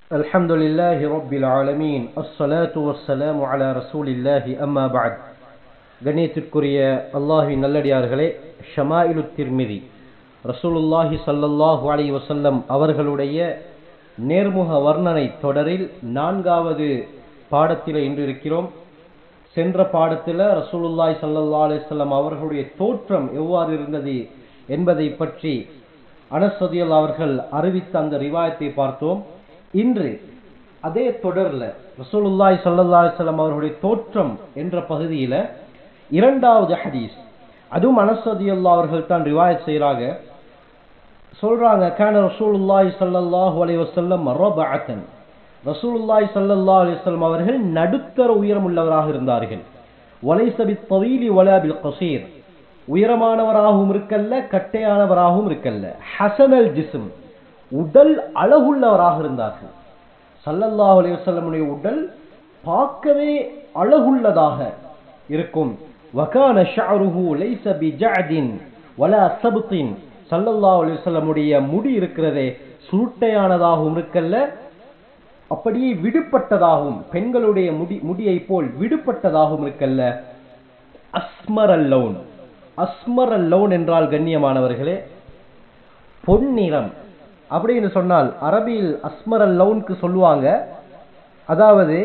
الحمد لله رب العالمين الصلاة والسلام على رسول الله أما بعد கண்ணியத்திற்குரிய அல்லாஹின் நல்லடியார்களே ஷமாயிலு திர்மிதி ரசூலுல்லாஹி ஸல்லல்லாஹு அலைஹி வஸல்லம் அவர்களுடைய நேர்முக வர்ணனை தொடரில் நான்காவது பாடத்தில் இன்று இருக்கிறோம் சென்ற பாடத்தில் ரசூலுல்லாஹி ஸல்லல்லாஹு அலைஹி வஸல்லம் அவர்களுடைய தோற்றம் எவ்வாறு இருந்தது என்பதை பற்றி அனசதியல் அவர்கள் அறிவித்த அந்த ரிவாயத்தை பார்த்தோம் இன்று அதே தொடர்ல ரசூலுல்லாஹி ஸல்லல்லாஹு அலைஹி வஸல்லம் அவர்களுடைய தோற்றம் என்ற பகுதியில இரண்டாவது ஹதீஸ் அதுவும் அனசதியல்லா அவர்கள் தான் ரிவாயத் செய்கிறாங்க சொல்றாங்க கான ரசூலுல்லாஹி ஸல்லல்லாஹு அலைஹி வஸல்லம் ரபஅத்தன் ரசூலுல்லாஹி ஸல்லல்லாஹு அலைஹி வஸல்லம் அவர்கள் நடுத்தர உயரம் உள்ளவராக இருந்தார்கள் வலைஸ பித்தவீலி வலா பில் கஸீர் உயரமானவராகவும் இருக்கல்ல கட்டையானவராகவும் இருக்கல்ல ஹசனல் ஜிஸ்ம் உடல் அழகுள்ளவராக இருந்தார்கள் சல்லல்லாஹு அலைஹி வஸல்லமுடைய உடல் பார்க்கவே அழகுள்ளதாக இருக்கும் வகான ஷஅருஹு லைஸ பிஜஅதின் வலா சப்தின் சல்லல்லாஹு அலைஹி வஸல்லமுடைய முடி இருக்கிறதே சுருட்டையானதாகவும் இருக்கல்ல அப்படியே விடுபட்டதாகவும் பெண்களுடைய முடி முடியை போல் விடுபட்டதாகவும் இருக்கல்ல அஸ்மரல் லவுன் அஸ்மரல் லவுன் என்றால் கண்ணியமானவர்களே பொன்னிறம் அப்படின்னு சொன்னால் அரபியில் அஸ்மரல் லவுனுக்கு சொல்லுவாங்க அதாவது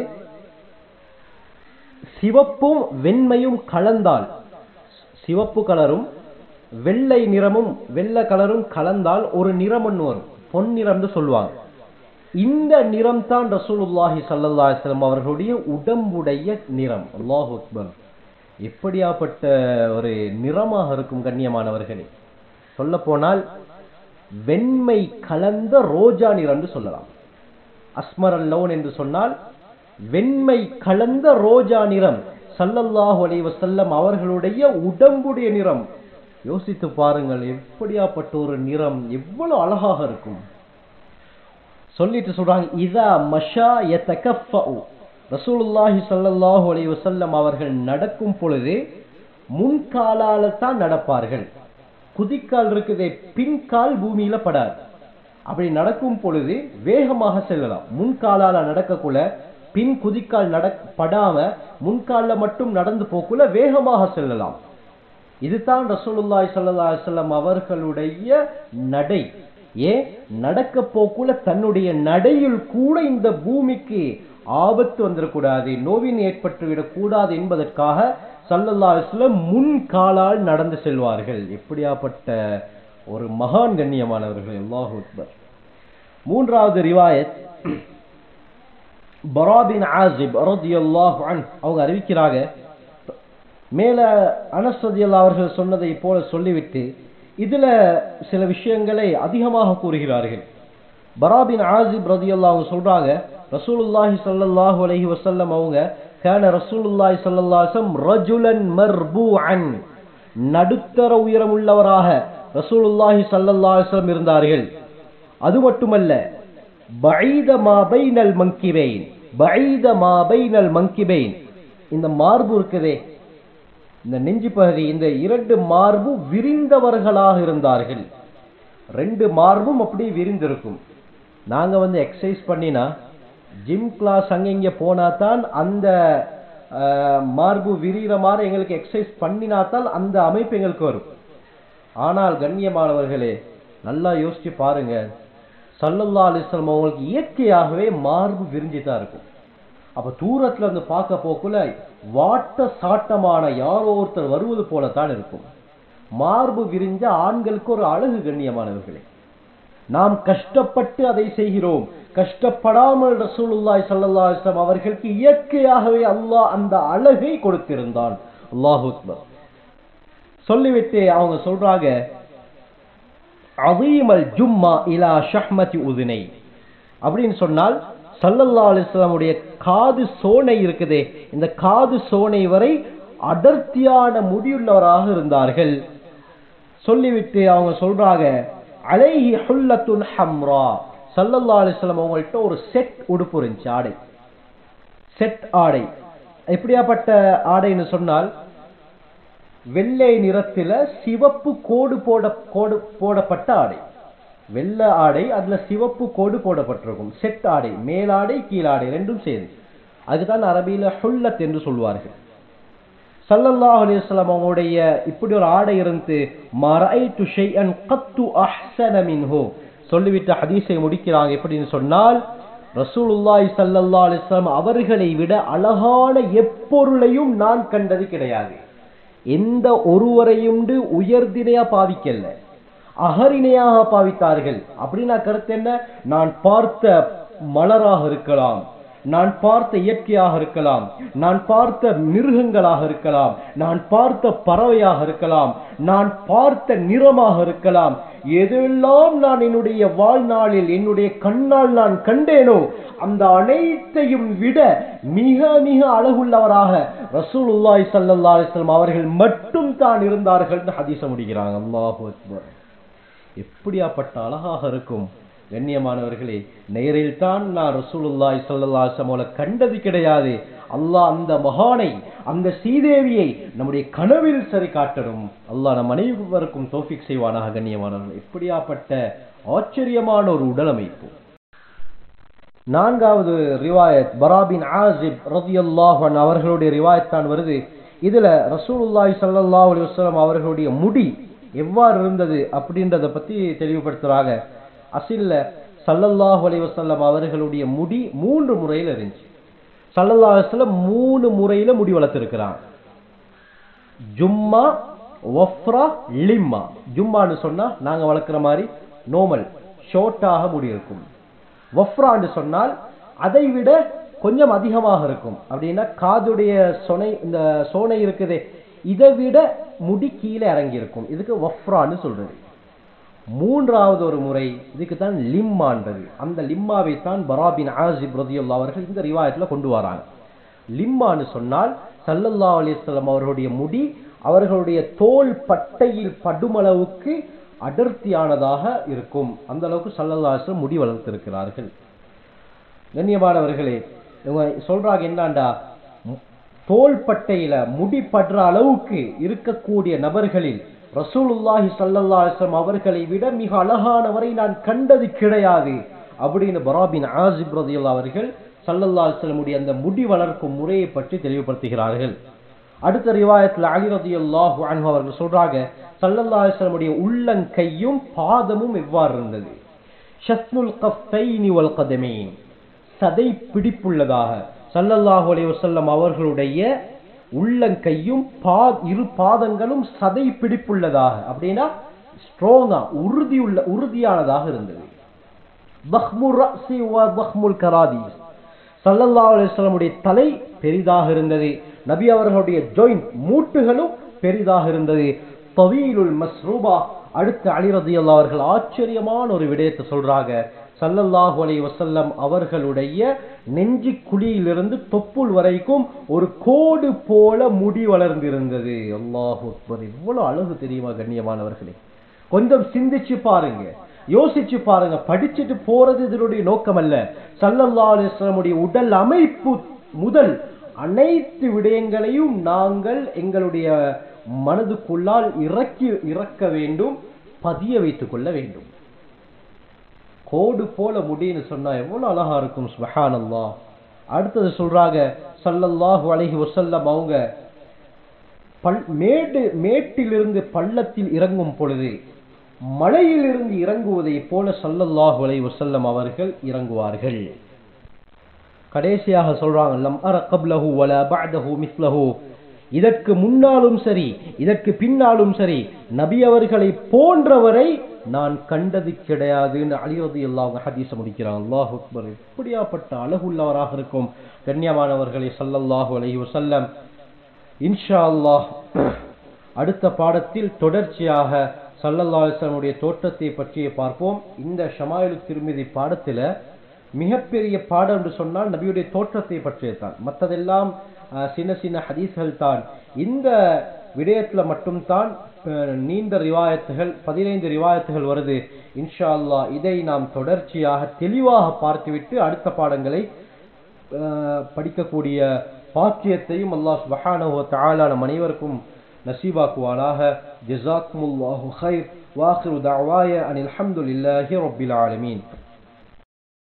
சிவப்பும் வெண்மையும் கலந்தால் சிவப்பு கலரும் வெள்ளை நிறமும் வெள்ளை கலரும் கலந்தால் ஒரு நிறம் ஒன்று வரும் பொன்னிறம்னு சொல்லுவாங்க இந்த நிறம் தான் ரசூலுல்லாஹி சல்லாஹம் அவர்களுடைய உடம்புடைய நிறம் அல்லாஹு அக்பர் எப்படியாப்பட்ட ஒரு நிறமாக இருக்கும் கண்ணியமானவர்களே சொல்ல போனால் வெண்மை கலந்த ரோஜா நிறம் சொல்லலாம் அஸ்மர் அல்லோன் என்று சொன்னால் வெண்மை கலந்த ரோஜா நிறம் சல்லல்லாஹு அலைஹி வஸல்லம் அவர்களுடைய உடம்புடைய நிறம் யோசித்து பாருங்கள் எப்படியாப்பட்ட ஒரு நிறம் எவ்வளவு அழகாக இருக்கும் சொல்லிட்டு சொல்றாங்க இதா மஷா யதகஃபு ரசூலுல்லாஹி ஸல்லல்லாஹு அலைஹி வஸல்லம் அவர்கள் நடக்கும் பொழுது முன்காலால தான் நடப்பார்கள் குதிக்கால் இருக்குதே பின்கால் பூமியில படாது அப்படி நடக்கும் பொழுது வேகமாக செல்லலாம் முன்காலால நடக்கக்குள்ள பின் குதிக்கால் நட படாம முன்கால மட்டும் நடந்து போக்குள்ள வேகமாக செல்லலாம் இதுதான் ரசூலுல்லாய் சல்லா செல்லம் அவர்களுடைய நடை ஏன் நடக்க போக்குள்ள தன்னுடைய நடையில் கூட இந்த பூமிக்கு ஆபத்து வந்துடக்கூடாது நோவின் ஏற்பட்டுவிடக் கூடாது என்பதற்காக சல்லல்லா அலுவலம் முன் காலால் நடந்து செல்வார்கள் எப்படியாப்பட்ட ஒரு மகான் கண்ணியமானவர்கள் அல்லாஹு அக்பர் மூன்றாவது ரிவாயத் பராபின் ஆசிப் ரதியல்லாஹு அன் அவங்க அறிவிக்கிறாங்க மேல அனஸ்ரதியல்லா அவர்கள் சொன்னதை போல சொல்லிவிட்டு இதுல சில விஷயங்களை அதிகமாக கூறுகிறார்கள் பராபின் ஆசிப் ரதியல்லா அவங்க சொல்றாங்க ரசூலுல்லாஹி ஸல்லல்லாஹு அலைஹி வஸல்லம் அவங்க கான ரசூலுல்லாஹி ஸல்லல்லாஹு அலைஹி வஸல்லம் ரஜுலன் மர்பூஅன் நடுத்தர உயரம் உள்ளவராக ரசூலுல்லாஹி ஸல்லல்லாஹு அலைஹி வஸல்லம் இருந்தார்கள் அது மட்டுமல்ல பஈத மா பைனல் மங்கிபைன் பஈத மா பைனல் மங்கிபைன் இந்த மார்பு இருக்குதே இந்த நெஞ்சு பகுதி இந்த இரண்டு மார்பு விரிந்தவர்களாக இருந்தார்கள் ரெண்டு மார்பும் அப்படியே விரிந்திருக்கும் நாங்க வந்து எக்ஸசைஸ் பண்ணினா ஜிம் கிளாஸ் அங்க இங்க போனா தான் அந்த மார்பு விரிகிற மாதிரி எங்களுக்கு எக்ஸசைஸ் பண்ணினாத்தான் அந்த அமைப்பு எங்களுக்கு வரும் ஆனால் கண்ணியமானவர்களே நல்லா யோசிச்சு பாருங்க சல்லல்லா அலிஸ்லாம் அவங்களுக்கு இயற்கையாகவே மார்பு விரிஞ்சு தான் இருக்கும் அப்ப தூரத்துல இருந்து பார்க்க போக்குள்ள வாட்ட சாட்டமான யாரோ ஒருத்தர் வருவது போலத்தான் இருக்கும் மார்பு விரிஞ்ச ஆண்களுக்கு ஒரு அழகு கண்ணியமானவர்களே நாம் கஷ்டப்பட்டு அதை செய்கிறோம் கஷ்டப்படாமல் ரசூலுல்லாய் சல்லா அலிஸ்லாம் அவர்களுக்கு இயற்கையாகவே அல்லாஹ் அந்த அழகை கொடுத்திருந்தான் அல்லாஹு சொல்லிவிட்டு அவங்க சொல்றாங்க அதீமல் ஜும்மா இலா ஷஹ்மதி உதினை அப்படின்னு சொன்னால் சல்லல்லா அலிஸ்லாமுடைய காது சோனை இருக்குதே இந்த காது சோனை வரை அடர்த்தியான முடியுள்ளவராக இருந்தார்கள் சொல்லிவிட்டு அவங்க சொல்றாங்க அலைஹி ஹுல்லத்துன் ஹம்ரா சல்லல்லா அலிஸ்லாம் அவங்கள்ட்ட ஒரு செட் உடுப்பு இருந்துச்சு ஆடை செட் ஆடை எப்படியாப்பட்ட ஆடைன்னு சொன்னால் வெள்ளை நிறத்துல சிவப்பு கோடு போட கோடு போடப்பட்ட ஆடை வெள்ளை ஆடை அதுல சிவப்பு கோடு போடப்பட்டிருக்கும் செட் ஆடை மேலாடை கீழாடை ரெண்டும் சேர்ந்து அதுதான் அரபியில ஹுல்லத் என்று சொல்வார்கள் சல்லல்லாஹு அலைஹி வஸல்லம் அவங்களுடைய இப்படி ஒரு ஆடை இருந்து மரைத்து ஷைஅன் கத்து அஹ்ஸன மின்ஹு சொல்லிவிட்டு ஹதீஸை முடிக்கிறாங்க எப்படின்னு சொன்னால் ரசூலுல்லாஹி ஸல்லல்லாஹு அலைஹி வஸல்லம் அவர்களை விட அழகான எப்பொருளையும் நான் கண்டது கிடையாது எந்த ஒருவரையும் உயர்தினையா பாவிக்கல அகரிணையாக பாவித்தார்கள் அப்படின்னா கருத்து என்ன நான் பார்த்த மலராக இருக்கலாம் நான் பார்த்த இயற்கையாக இருக்கலாம் நான் பார்த்த மிருகங்களாக இருக்கலாம் நான் பார்த்த பறவையாக இருக்கலாம் நான் பார்த்த நிறமாக இருக்கலாம் எதெல்லாம் நான் என்னுடைய வாழ்நாளில் என்னுடைய கண்ணால் நான் கண்டேனோ அந்த அனைத்தையும் விட மிக மிக அழகுள்ளவராக ரசூலுல்லாஹி ஸல்லல்லாஹு அலைஹி வஸல்லம் அவர்கள் மட்டும் தான் இருந்தார்கள் ஹதீஸ முடிக்கிறாங்க அல்லாஹு அக்பர் எப்படியாப்பட்ட அழகாக இருக்கும் கண்ணியமானவர்களே நேரில் தான் நான் ரசூலுல்லாஹி ஸல்லல்லாஹு அலைஹி வஸல்லம் கண்டது கிடையாது அல்லாஹ் அந்த மகானை அந்த சீதேவியை நம்முடைய கனவில் சரி காட்டணும் அல்லாஹ் நம் அனைவருக்கும் தோஃபிக் செய்வானாக கண்ணியமானவர்கள் எப்படியாப்பட்ட ஆச்சரியமான ஒரு உடலமைப்பு நான்காவது ரிவாயத் பராபின் ஆசிப் ரதியல்லாஹு அன்ஹு அவர்களுடைய ரிவாயத் தான் வருது இதுல ரசூலுல்லாஹி ஸல்லல்லாஹு அலைஹி வஸல்லம் அவர்களுடைய முடி எவ்வாறு இருந்தது அப்படின்றத பத்தி தெளிவுபடுத்துறாங்க அசில்ல சல்லல்லாஹு அலைஹி வஸல்லம் அவர்களுடைய முடி மூன்று முறையில் இருந்துச்சு சல்லல்லாஹு அலைஹி வஸல்லம் மூணு முறையில முடி வளர்த்திருக்கிறாங்க ஜும்மா வஃப்ரா லிம்மா ஜும்மான்னு சொன்னா நாங்க வளர்க்குற மாதிரி நோமல் ஷார்ட்டாக முடி இருக்கும் வஃப்ரான்னு சொன்னால் அதை விட கொஞ்சம் அதிகமாக இருக்கும் அப்படின்னா காதுடைய சொனை இந்த சோனை இருக்குதே இதை விட முடி கீழே இறங்கி இருக்கும் இதுக்கு வஃப்ரான்னு சொல்றது மூன்றாவது ஒரு முறை இதுக்கு தான் லிம்மான்றது அந்த லிம்மாவை தான் பராபின் ஆசிப் ரதியுல்லா அவர்கள் இந்த ரிவாயத்துல கொண்டு வராங்க லிம்மான்னு சொன்னால் சல்லல்லா அலிஸ்லாம் அவர்களுடைய முடி அவர்களுடைய தோல் பட்டையில் படுமளவுக்கு அடர்த்தியானதாக இருக்கும் அந்த அளவுக்கு சல்லல்லா அலிஸ்லாம் முடி வளர்த்திருக்கிறார்கள் கண்ணியமானவர்களே இவங்க சொல்றாங்க என்னண்டா தோல் பட்டையில முடி படுற அளவுக்கு இருக்கக்கூடிய நபர்களில் ரசூலுல்லாஹி ஸல்லல்லாஹு அலைஹி வஸல்லம் அவர்களை விட மிக அழகானவரை நான் கண்டது கிடையாது அப்படின்னு பராபின் ஆசிப் ரதியுல்லா அவர்கள் ஸல்லல்லாஹு அலைஹி வஸல்லமுடைய அந்த முடி வளர்க்கும் முறையை பற்றி தெளிவுபடுத்துகிறார்கள் அடுத்த ரிவாயத்தில் அலி ரதியுல்லாஹு அன்ஹு அவர்கள் சொல்றாங்க ஸல்லல்லாஹு அலைஹி வஸல்லமுடைய உள்ளங்கையும் பாதமும் எவ்வாறு இருந்தது ஷஸ்னுல் கஃபைனி வல் கதமைன் சதை பிடிப்புள்ளதாக சல்லல்லாஹு அலைஹி வஸல்லம் அவர்களுடைய உள்ளங்கையும் பா இரு பாதங்களும் சதை பிடிப்புள்ளதாக அப்படின்னா ஸ்ட்ராங்கா உறுதியுள்ள உறுதியானதாக இருந்தது பஹ்முர் ரஅசி வ பஹ்முல் கராதீஸ் சல்லல்லாஹு அலைஹி வஸல்லமுடைய தலை பெரிதாக இருந்தது நபி அவர்களுடைய ஜாயிண்ட் மூட்டுகளும் பெரிதாக இருந்தது தவீலுல் மஸ்ரூபா அடுத்து அலி ரதியல்லாஹு அவர்கள் ஆச்சரியமான ஒரு விடயத்தை சொல்றாங்க சல்லல்லாஹு அலைஹி வஸல்லம் அவர்களுடைய நெஞ்சி குழியிலிருந்து தொப்புள் வரைக்கும் ஒரு கோடு போல முடி வளர்ந்திருந்தது அல்லாஹு அக்பர் இவ்வளவு அழகு தெரியுமா கண்ணியமானவர்களே கொஞ்சம் சிந்திச்சு பாருங்க யோசிச்சு பாருங்க படிச்சுட்டு போறது இதனுடைய நோக்கம் அல்ல சல்லல்லாஹு அலைஹி வஸல்லமுடைய உடல் அமைப்பு முதல் அனைத்து விடயங்களையும் நாங்கள் எங்களுடைய மனதுக்குள்ளால் இறக்கி இறக்க வேண்டும் பதிய வைத்துக் கொள்ள வேண்டும் கோடு போல முடின்னு சொன்னா எவ்வளவு அழகா இருக்கும் சுபஹானல்லா அடுத்தது சொல்றாங்க சல்லல்லாஹு அலைஹி வஸல்லம் அவங்க பல் மேடு மேட்டிலிருந்து பள்ளத்தில் இறங்கும் பொழுது மலையிலிருந்து இறங்குவதை போல சல்லல்லாஹு அலைஹி வஸல்லம் அவர்கள் இறங்குவார்கள் கடைசியாக சொல்றாங்க லம் அர கப்லஹு வல பஅதஹு மிஸ்லஹு இதற்கு முன்னாலும் சரி இதற்கு பின்னாலும் சரி நபி அவர்களை போன்றவரை நான் கண்டது கிடையாதுன்னு அலிரது எல்லாம் ஹதீஸ முடிக்கிறான் அல்லாஹ் அக்பர் எப்படியாப்பட்ட அழகுள்ளவராக இருக்கும் கண்ணியமானவர்களை சல்லல்லாஹு அலைஹி வஸல்லம் இன்ஷா அல்லாஹ் அடுத்த பாடத்தில் தொடர்ச்சியாக சல்லல்லா அலிஸ்லமுடைய தோற்றத்தை பற்றிய பார்ப்போம் இந்த ஷமாயிலு திருமிதி பாடத்துல மிகப்பெரிய பாடம் என்று சொன்னால் நபியுடைய தோற்றத்தை பற்றியதான் மற்றதெல்லாம் அஹ், சின்ன சின்ன ஹதீஸ்கள் தான் இந்த விடயத்துல மட்டும்தான் அஹ், நீண்ட ரிவாயத்துகள் பதினைந்து ரிவாயத்துகள் வருது இன்ஷா அல்லாஹ் இதை நாம் தொடர்ச்சியாக தெளிவாக பார்த்துவிட்டு அடுத்த பாடங்களை அஹ், படிக்கக்கூடிய பாக்கியத்தையும் அல்லாஹ் சுபஹானஹு வ தஆலா நம் அனைவருக்கும் நசீபாக்குவானாக ஜஸாக்குமுல்லாஹு خير واخر دعوايا ان الحمد لله رب العالمين